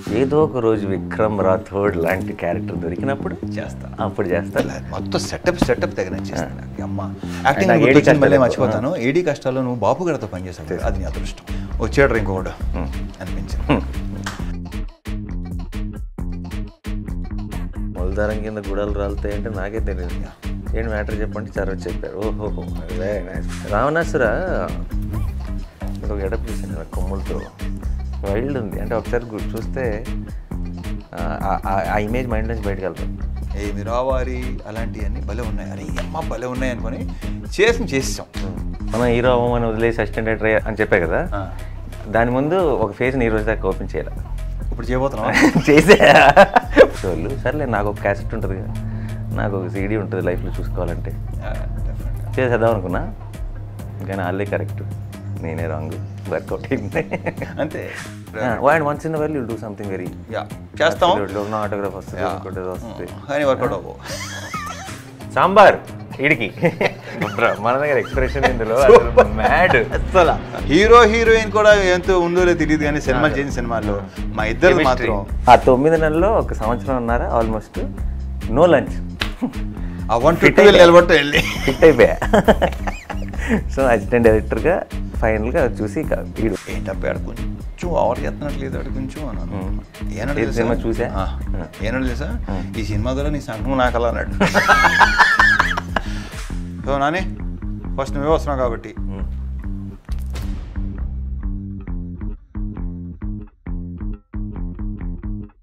ఏదో ఒక రోజు విక్రమ్ రాథోడ్ లాంటి క్యారెక్టర్ దొరికినప్పుడు చేస్తా అప్పుడు చేస్తా మొత్తం సెటప్ సెటప్ తెగ నచ్చేస్తుంది నాకు. అమ్మ నాకు యాక్టింగ్ ఏడీ గుర్తొచ్చింది మళ్ళీ కష్టాలు మర్చిపోతాను ఏడీ కష్టాల్లో నువ్వు బాపు గారితో పనిచేసావు అది నీ అదృష్టం వచ్చాడు ఇంకొకడు అనిపించింది మొలదారం కింద గుడాలు రాలుతాయి అంటే నాకే తెలియదు ఏంటి మ్యాటర్ చెప్పండి సార్ వచ్చి చెప్పారు ఓహో వెరీ నైస్ రావణాసుర ఒక ఎడప్ చూసాను కదా కొమ్ములతో వైల్డ్ ఉంది అంటే ఒకసారి గు- చూస్తే ఆ- ఆ- ఆ ఇమేజ్ మైండ్ నుంచి బయటకు వెళ్తాం ఏ మిరావారి అలాంటివన్నీ భలే ఉన్నాయి అరే ఈ అమ్మ భలే ఉన్నాయి అనుకొని చేసి చేసాం మనం హీరో అవ్వమని వదిలేసి అసిస్టెంట్ డైరెక్టర్ అని చెప్పే కదా ఆ. దాని ముందు ఒక ఫేస్ని ఈ రోజు దాకా ఓపెన్ చేయాలి ఇప్పుడు చేయబోతున్నావా చేసే వాళ్ళు సర్లే నాకు ఒక క్యాసెట్ ఉంటుంది కదా నాకు ఒక సీడీ ఉంటుంది లైఫ్లో చూసుకోవాలంటే ఆ, definitely. చేసేద్దాం అనుకున్నా కానీ వాళ్ళే కరెక్ట్ నేనే రాంగ్ వర్కౌట్ అయింది అంతే వాడు once in well you do something very yeah చేస్తాం ఆటోగ్రాఫ్ వస్తుంది Yeah. ఇంకోటి ఏదో వస్తుంది కానీ వర్కౌట్ అవ్వవు సాంబార్ ఇడికి మన దగ్గర ఎక్స్ప్రెషన్ ఇందులో మ్యాడ్ అసలు హీరో హీరోయిన్ కూడా ఎంత ఉందో లేదో తెలియదు కానీ సినిమాలు చేసిన సినిమాల్లో మా ఇద్దరు మాత్రం ఆ తొమ్మిది నెలల్లో ఒక సంవత్సరం ఉన్నారా ఆల్మోస్ట్ నో లంచ్ ఆ వన్ Fit ఫిఫ్టీ అయిపోయా. నిలబట్టు వెళ్ళి ఫిట్ అయిపోయా సో అసిస్టెంట్ డైరెక్టర్గా ఫైనల్గా చూసి ఇక వీడు ఏంటబ్బా ఆడ కొంచెం ఓవర్ చేస్తున్నట్లేదు ఆడ కొంచెం అన్నాను మ్మ్. ఏనాడు ఏ తెలుసా? సినిమా చూసా? ఆ, ఏనాడు తెలుసా ఈ సినిమా ద్వారా నీ సంఘం నాకు అలా అన్నాడు సో నాని ఫస్ట్ నువ్వే వస్తున్నావు కాబట్టి మ్మ్.